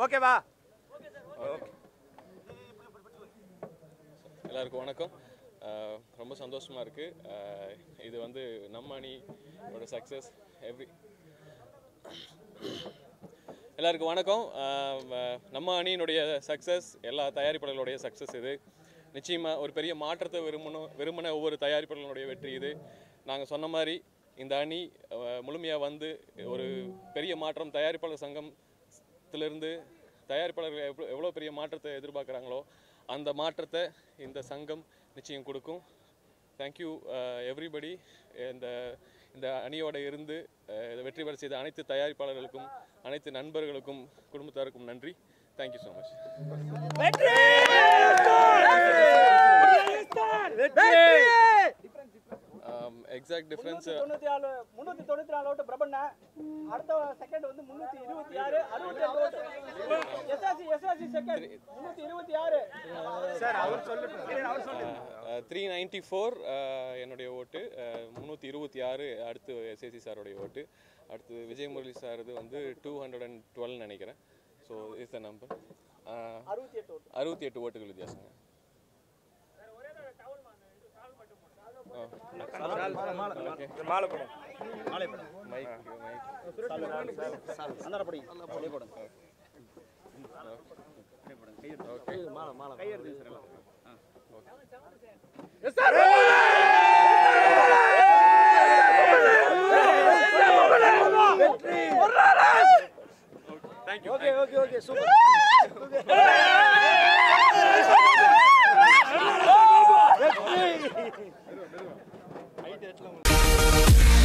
ஓகேவா எல்லாருக்கும் வணக்கம் அஹ் ரொம்ப சந்தோஷமா இருக்கு அஹ் இது வந்து நம்ம அணியோட சக்ஸஸ் எவ்ரி எல்லாருக்கும் வணக்கம் அஹ் வ- நம்ம அணியினுடைய சக்ஸஸ் எல்லா தயாரிப்பாளர்களுடைய சக்ஸஸ் இது நிச்சயமாக ஒரு பெரிய மாற்றத்தை விரும்பணும் விரும்பின ஒவ்வொரு தயாரிப்பாளர்களுடைய வெற்றி இது நாங்கள் சொன்ன மாதிரி இந்த அணி முழுமையாக வந்து ஒரு பெரிய மாற்றம் தயாரிப்பாளர் சங்கத்திலிருந்து தயாரிப்பாளர்கள் எவ்வளோ எவ்வளோ பெரிய மாற்றத்தை எதிர்பார்க்குறாங்களோ அந்த மாற்றத்தை இந்த சங்கம் நிச்சயம் கொடுக்கும் தேங்க்யூ எவ்ரிபடி இந்த இந்த அணியோட இருந்து அஹ், இதை வெற்றி பெற செய்த அனைத்து தயாரிப்பாளர்களுக்கும் அனைத்து நண்பர்களுக்கும் குடும்பத்தாருக்கும் நன்றி thank you so much exact difference தொண்ணூத்தி நாலு முன்னூத்தி தொண்ணூத்தி நாலு ஓட்டு பிரபண்ணா அடுத்த செகண்ட் வந்து முன்னூத்தி இருபத்தி ஆறு அறுபத்தி எட்டு ஓட்டு எஸ்ஆர்சி எஸ்ஆர்சி செகண்ட் முன்னூத்தி இருபத்தி ஆறு சார் அவர் சொல்லு அவர் சொல்லு த்ரீ நைன்டி ஃபோர் என்னுடைய ஓட்டு முந்நூற்றி இருபத்தி ஆறு அடுத்து எஸ்ஏசி சாருடைய ஓட்டு அடுத்து விஜய் முரளி சார் இது வந்து டூ ஹண்ட்ரட் அண்ட் டுவெல் நினைக்கிறேன் ஸோ இஸ் த நம்பர் அறுபத்தி எட்டு ஓட்டு அறுபத்தி எட்டு ஓட்டுகள் வித்தியாசங்க மாலை படம் மைக் மைக் அந்தாரப்படி அப்படியே போடுங்க okay okay okay okay super வெற்றி